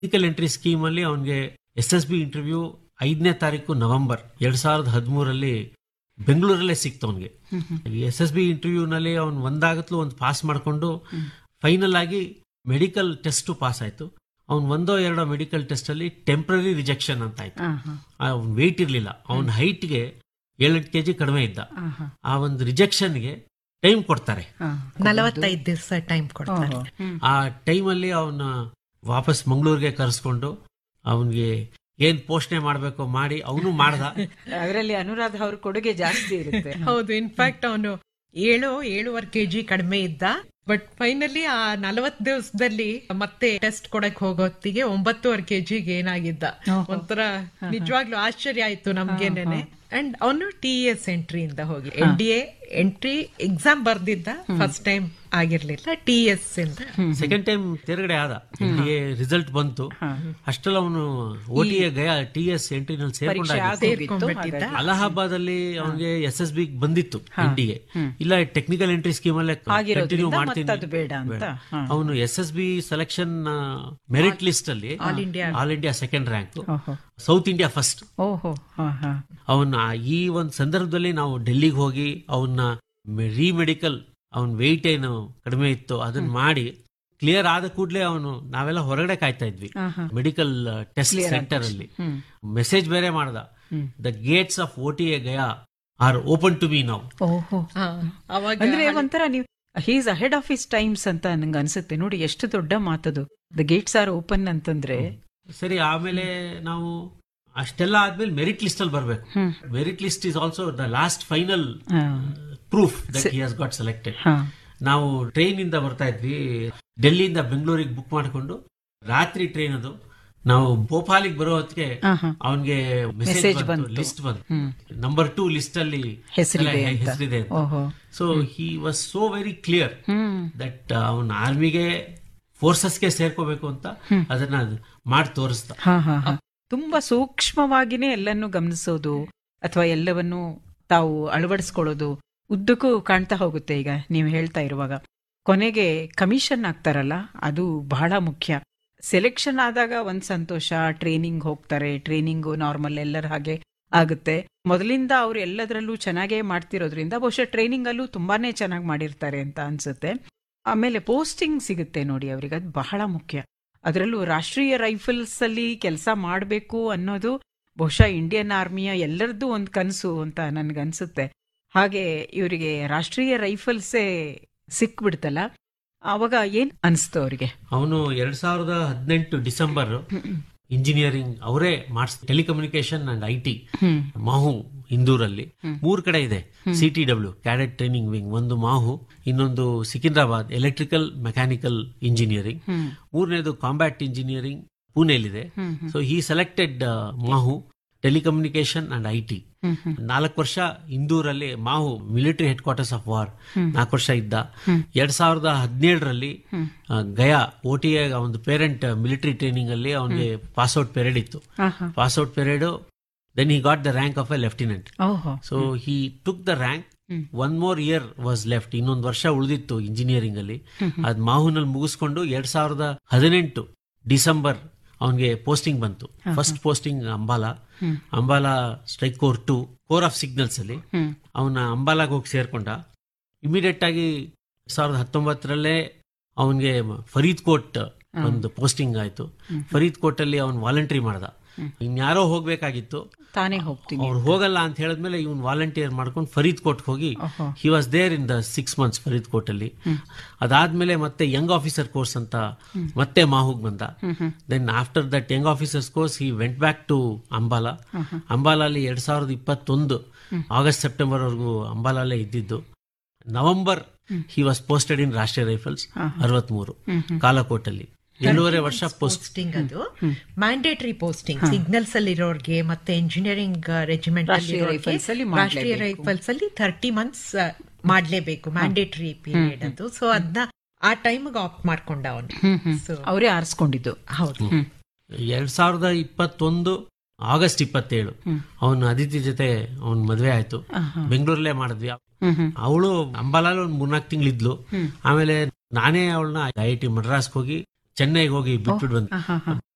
Technical entry scheme ಅಲ್ಲಿ ಅವನಿಗೆ S S B interview ಐದನೇ ತಾರೀಕು ನವೆಂಬರ್ ಎರಡ್ ಸಾವಿರದ ಹದಿಮೂರಲ್ಲಿ ಬೆಂಗಳೂರಲ್ಲೇ ಸಿಕ್ತು ಅವನಿಗೆ ಎಸ್ ಎಸ್ ಬಿ ಇಂಟರ್ವ್ಯೂನಲ್ಲಿ ಅವ್ನು ಒಂದಾಗತ್ಲು ಒಂದು ಪಾಸ್ ಮಾಡಿಕೊಂಡು ಫೈನಲ್ ಆಗಿ ಮೆಡಿಕಲ್ ಟೆಸ್ಟ್ ಪಾಸ್ ಆಯ್ತು ಅವ್ನು ಒಂದೋ ಎರಡೋ ಮೆಡಿಕಲ್ ಟೆಸ್ಟ್ ಅಲ್ಲಿ ಟೆಂಪ್ರರಿ ರಿಜೆಕ್ಷನ್ ಅಂತ ಆಯ್ತು ಅವ್ನ ವೆಯ್ಟ್ ಇರ್ಲಿಲ್ಲ ಅವನ ಹೈಟ್ಗೆ ಏಳೆಂಟು ಕೆಜಿ ಕಡಿಮೆ ಇದ್ದ ಆ ಒಂದು ರಿಜೆಕ್ಷನ್ಗೆ ಟೈಮ್ ಕೊಡ್ತಾರೆ ನಲವತ್ತೈದು ದಿವಸ ಟೈಮ್ ಕೊಡ್ತಾರೆ ಆ ಟೈಮಲ್ಲಿ ಅವನ ವಾಪಸ್ ಮಂಗಳೂರಿಗೆ ಕರೆಸ್ಕೊಂಡು ಅವನಿಗೆ ಏನ್ ಪೋಷಣೆ ಮಾಡ್ಬೇಕು ಮಾಡಿ ಅವನು ಮಾಡ್ದ ಅದರಲ್ಲಿ ಅನುರಾಧ ಅವ್ರ ಕೊಡುಗೆ ಜಾಸ್ತಿ ಇರುತ್ತೆ ಹೌದು ಇನ್ಫ್ಯಾಕ್ಟ್ ಅವನು ಏಳು ಏಳುವರೆ ಕೆಜಿ ಕಡಿಮೆ ಇದ್ದ ಬಟ್ ಫೈನಲಿ ಆ ನಲವತ್ ದಿವಸದಲ್ಲಿ ಮತ್ತೆ ಟೆಸ್ಟ್ ಕೊಡಕ್ ಹೋಗೋತ್ತಿಗೆ ಒಂಬತ್ತುವರೆ ಕೆಜಿಗೆ ಏನಾಗಿದ್ದ ಒಂಥರ ನಿಜವಾಗ್ಲೂ ಆಶ್ಚರ್ಯ ಆಯ್ತು ನಮ್ಗೇನೇನೆ ಅಂಡ್ ಅವನು ಟಿ ಎಸ್ ಎಂಟ್ರಿಯಿಂದ ಹೋಗಿ N D A entry exam ಬರ್ದಿದ್ದ ಫಸ್ಟ್ ಟೈಮ್ ಆಗಿರ್ಲಿಲ್ಲ ಟಿ ಎಸ್ ಇಂದ ಸೆಕೆಂಡ್ ಟೈಮ್ ತೆರಗಡೆ ಆದ ರಿಸಲ್ಟ್ ಬಂತು ಅಷ್ಟೆಲ್ಲ ಅವನು O T A Gaya T S ಎಂಟ್ರಿನಲ್ಲಿ ಸೇರ್ಕೊಂಡಾಗಿತ್ತು ಸೇರ್ಕೊಂಡ್ಬಿಟ್ಟಿದ್ದ ಅಲಹಾಬಾದ್ ಅಲ್ಲಿ ಅವನಿಗೆ ಎಸ್ ಎಸ್ ಬಿ ಬಂದಿತ್ತು ಇಂಡಿಗೆ ಇಲ್ಲ ಟೆಕ್ನಿಕಲ್ ಎಂಟ್ರಿ ಸ್ಕೀಮ್ ಅಲ್ಲೇ ಕಂಟಿನ್ಯೂ ಮಾಡ್ತೀನಿ ಮತ್ತದು ಬೇಡ ಅಂತ. ಹಾ. ಅವನು S S B selection merit list ಅಲ್ಲಿ all India all India second rank South India first ಓಹೋ ಹಾ ಹಾ ಅವನ ಈ ಒಂದು ಸಂದರ್ಭದಲ್ಲಿ ನಾವು ಡೆಲ್ಲಿಗೆ ಹೋಗಿ ಅವನ್ನ ರೀ ಮೆಡಿಕಲ್ ಅವನ್ ವೆಯ್ಟ್ ಏನು ಕಡಿಮೆ ಇತ್ತು ಅದನ್ನ ಮಾಡಿ ಕ್ಲಿಯರ್ ಆದ ಕೂಡಲೇ ಅವನು ನಾವೆಲ್ಲ ಹೊರಗಡೆ ಕಾಯ್ತಾ ಇದ್ವಿ ಮೆಡಿಕಲ್ ಟೆಸ್ಟ್ ಸೆಂಟರ್ ಅಲ್ಲಿ ಮೆಸೇಜ್ ಬೇರೆ ಮಾಡ್ದ the gates of O T A Gaya are open to be ನಾವು ಓಹೋ ಹಾ, ಅವಾಗ ಅಂದ್ರೆ ಒಂಥರ ನೀವು he's ahead of his times ಅಂತ ನಂಗೆ ಅನ್ಸುತ್ತೆ ನೋಡಿ ಎಷ್ಟು ದೊಡ್ಡ ಮಾತದು ದ ಗೇಟ್ಸ್ ಆರ್ ಓಪನ್ ಅಂತಂದ್ರೆ ಸರಿ ಆಮೇಲೆ ನಾವು ಅಷ್ಟೆಲ್ಲ ಆದ್ಮೇಲೆ ಮೆರಿಟ್ ಲಿಸ್ಟ್ ಅಲ್ಲಿ ಬರ್ಬೇಕು merit list is also the last final ಹಾ. Proof that he has got selected ಹಾ. ನಾವು ಟ್ರೈನ್ ಇಂದ ಬರ್ತಾ ಇದ್ವಿ ಡೆಲ್ಲಿಯಿಂದ ಬೆಂಗಳೂರಿಗೆ ಬುಕ್ ಮಾಡಿಕೊಂಡು ರಾತ್ರಿ ಟ್ರೈನ್ ಅದು ನಾವು ಭೋಪಾಲಿಗೆ ಬರೋ ಹೊತ್ತಿಗೆ ಆಹಾ. ಅವನ್ಗೆ Message ಮೆಸೇಜ್ ಬಂತು. ಬಂತು ಲಿಸ್ಟ್ ಬಂತು ನಂಬರ್ ಟೂ ಲಿಸ್ಟ್ ಅಲ್ಲಿ ಹೆಸರಿದೆ ಅಂತ. ಹೆಸರಿದೆ ಓಹೋ. So he was so very clear hmm that ಅವನ ಆರ್ಮಿಗೆ ಫೋರ್ಸಸ್ಗೆ ಸೇರ್ಕೋಬೇಕು ಅಂತ ಅದನ್ನ ಮಾಡಿ ತೋರಿಸ್ದ ಹಾ ಹಾ ಹಾ ತುಂಬಾ ಸೂಕ್ಷ್ಮವಾಗಿನೇ ಎಲ್ಲನ್ನು ಗಮನಿಸೋದು ಅಥವಾ ಎಲ್ಲವನ್ನು ತಾವು ಅಳವಡಿಸ್ಕೊಳ್ಳೋದು ಉದ್ದಕ್ಕೂ ಕಾಣ್ತಾ ಹೋಗುತ್ತೆ ಈಗ ನೀವು ಹೇಳ್ತಾ ಇರುವಾಗ ಕೊನೆಗೆ ಕಮಿಷನ್ ಆಗ್ತಾರಲ್ಲ ಅದು ಬಹಳ ಮುಖ್ಯ ಸೆಲೆಕ್ಷನ್ ಆದಾಗ ಒಂದ್ ಸಂತೋಷ ಟ್ರೈನಿಂಗ್ ಹೋಗ್ತಾರೆ ಟ್ರೈನಿಂಗು ನಾರ್ಮಲ್ ಎಲ್ಲರ ಹಾಗೆ ಆಗುತ್ತೆ ಮೊದಲಿಂದ ಅವ್ರು ಎಲ್ಲದರಲ್ಲೂ ಚೆನ್ನಾಗೇ ಮಾಡ್ತಿರೋದ್ರಿಂದ ಬಹುಶಃ ಟ್ರೈನಿಂಗ್ ಅಲ್ಲೂ ತುಂಬಾನೇ ಚೆನ್ನಾಗಿ ಮಾಡಿರ್ತಾರೆ ಅಂತ ಅನ್ಸುತ್ತೆ ಆಮೇಲೆ ಪೋಸ್ಟಿಂಗ್ ಸಿಗುತ್ತೆ ನೋಡಿ ಅವ್ರಿಗೆ ಅದು ಬಹಳ ಮುಖ್ಯ ಅದರಲ್ಲೂ ರಾಷ್ಟ್ರೀಯ ರೈಫಲ್ಸ್ ಅಲ್ಲಿ ಕೆಲಸ ಮಾಡಬೇಕು ಅನ್ನೋದು ಬಹುಶಃ ಇಂಡಿಯನ್ ಆರ್ಮಿಯ ಎಲ್ಲರದ್ದು ಒಂದು ಕನಸು ಅಂತ ನನ್ಗನ್ಸುತ್ತೆ ಹಾಗೆ ಇವರಿಗೆ ರಾಷ್ಟ್ರೀಯ ರೈಫಲ್ಸೇ ಸಿಕ್ಬಿಡ್ತಲ್ಲ ಅವಾಗ ಏನ್ ಅನಿಸ್ತು ಅವರಿಗೆ ಅವನು ಎರಡ್ ಸಾವಿರದ ಹದಿನೆಂಟು ಡಿಸೆಂಬರ್ ಇಂಜಿನಿಯರಿಂಗ್ ಅವರೇ ಮಾಡಿಸ್ telecommunication and I T Mhow ಇಂದೂರಲ್ಲಿ ಮೂರ್ ಕಡೆ ಇದೆ C T W cadet training wing ಒಂದು ಮಾಹು ಇನ್ನೊಂದು ಸಿಕಿಂದ್ರಾಬಾದ್ ಎಲೆಕ್ಟ್ರಿಕಲ್ ಮೆಕ್ಯಾನಿಕಲ್ ಇಂಜಿನಿಯರಿಂಗ್ ಮೂರನೇದು ಕಾಂಬ್ಯಾಟ್ ಇಂಜಿನಿಯರಿಂಗ್ ಪುಣೆಯಲ್ಲಿದೆ so he selected Mhow telecommunication and I T ನಾಲ್ಕು ವರ್ಷ ಇಂದೂರಲ್ಲಿ Mhow military headquarters of war ನಾಲ್ಕು ವರ್ಷ ಇದ್ದ ಎರಡ್ ಸಾವಿರದ ಹದಿನೇಳರಲ್ಲಿ ಗಯಾ ಓ ಟಿ ಒಂದು ಪೇರೆಂಟ್ ಮಿಲಿಟರಿ ಟ್ರೈನಿಂಗ್ ಅಲ್ಲಿ ಅವನಿಗೆ ಪಾಸ್ಔಟ್ ಪೆರೇಡ್ ಇತ್ತು pass out parade then he got the rank of a lieutenant ಓಹೋ so he took the rank one more year was left ಇನ್ನೊಂದು ವರ್ಷ ಉಳಿದಿತ್ತು ಇಂಜಿನಿಯರಿಂಗ್ ಅಲ್ಲಿ ಅದ್ ಮಾಹುನಲ್ಲಿ ಮುಗಿಸ್ಕೊಂಡು ಎರಡ್ ಸಾವಿರದ ಹದಿನೆಂಟು ಡಿಸೆಂಬರ್ ಅವನಿಗೆ ಪೋಸ್ಟಿಂಗ್ ಬಂತು first posting Ambala Ambala strike corps two corps of signals ಅಲ್ಲಿ ಅವನ ಅಂಬಾಲಾಗ್ ಹೋಗಿ ಸೇರ್ಕೊಂಡ ಇಮಿಡಿಯೇಟ್ ಆಗಿ ಎರಡ್ ಸಾವಿರದ ಹತ್ತೊಂಬತ್ತರಲ್ಲೇ ಅವನಿಗೆ ಫರೀದ್ ಕೋಟ್ ಒಂದು ಪೋಸ್ಟಿಂಗ್ ಆಯ್ತು ಫರೀದ್ ಕೋಟ್ ಅಲ್ಲಿ ಅವನ್ ವಾಲಂಟ್ರಿ ಮಾಡ್ದ ಇನ್ಯಾರೋ ಹೋಗ್ಬೇಕಾಗಿತ್ತು ತಾನೇ ಹೋಗ್ತೀನಿ ಅವ್ರು ಹೋಗಲ್ಲ ಅಂತ ಹೇಳಿದ್ಮೇಲೆ ಇವನ್ ವಾಲಂಟಿಯರ್ ಮಾಡ್ಕೊಂಡು ಫರೀದ್ ಕೋಟ್ ಹೋಗಿ he was there in the six months Faridkot ಅಲ್ಲಿ ಅದಾದ್ಮೇಲೆ ಮತ್ತೆ ಯಂಗ್ ಆಫೀಸರ್ ಕೋರ್ಸ್ ಅಂತ ಮತ್ತೆ ಮಾಹುಗ್ ಬಂದ then after that young officers course he went back to Ambala ಅಂಬಾಲಾಲಿ ಎರಡ್ ಸಾವಿರದ ಇಪ್ಪತ್ತೊಂದು ಆಗಸ್ಟ್ ಸೆಪ್ಟೆಂಬರ್ ವರೆಗೂ ಅಂಬಾಲಲ್ಲೇ ಇದ್ದಿದ್ದು November he was posted in Rashtriya rifles ಅರವತ್ಮೂರು ಕಾಲಕೋಟಲ್ಲಿ ಎರಡೂವರೆ ವರ್ಷ ಪೋಸ್ಟ್ ಪೋಸ್ಟಿಂಗ್ ಅದು ಮ್ಯಾಂಡೇಟರಿ ಪೋಸ್ಟಿಂಗ್ ಸಿಗ್ನಲ್ಸ್ ಅಲ್ಲಿ ಇರೋರ್ಗೆ ಮತ್ತೆ ಇಂಜಿನಿಯರಿಂಗ್ ರೆಜಿಮೆಂಟ್ ರಾಷ್ಟ್ರೀಯ rifles ಅಲ್ಲಿ ರಾಷ್ಟ್ರೀಯ ಮಾಡ್ಲೇಬೇಕು. ರೈಫಲ್ಸ್ ಅಲ್ಲಿ ಥರ್ಟಿ ಮಂತ್ಸ್ ಮಾಡ್ಲೇಬೇಕು ಮ್ಯಾಂಡೇಟರಿ ಪೀರಿಯಡ್ ಅದು ಸೊ ಅದನ್ನ ಆ ಟೈಮ್ಗೆ ಆಪ್ಟ್ ಮಾಡ್ಕೊಂಡ ಅವನು ಸೊ ಅವರೇ ಆರಿಸ್ಕೊಂಡಿದ್ದು ಹೌದು ಎರಡ್ ಸಾವಿರದ ಇಪ್ಪತ್ತೊಂದು ಆಗಸ್ಟ್ ಇಪ್ಪತ್ತೇಳು ಅವನು ಅದಿತಿ ಜೊತೆ ಅವನ್ ಮದ್ವೆ ಆಯ್ತು ಬೆಂಗಳೂರಲ್ಲೇ ಮಾಡಿದ್ವಿ ಅವಳು ಅಂಬಾಲಾಲ್ ಒಂದ್ ಮೂರ್ನಾಲ್ಕು ತಿಂಗಳಿದ್ಲು ಆಮೇಲೆ ನಾನೇ ಅವಳನ್ನ ಐ ಐ ಟಿ ಮಡ್ರಾಸ್ಗೆ ಹೋಗಿ ಚೆನ್ನೈಗೆ ಹೋಗಿ ಬಿಟ್ಬಿಟ್ಟು ಬಂದೆ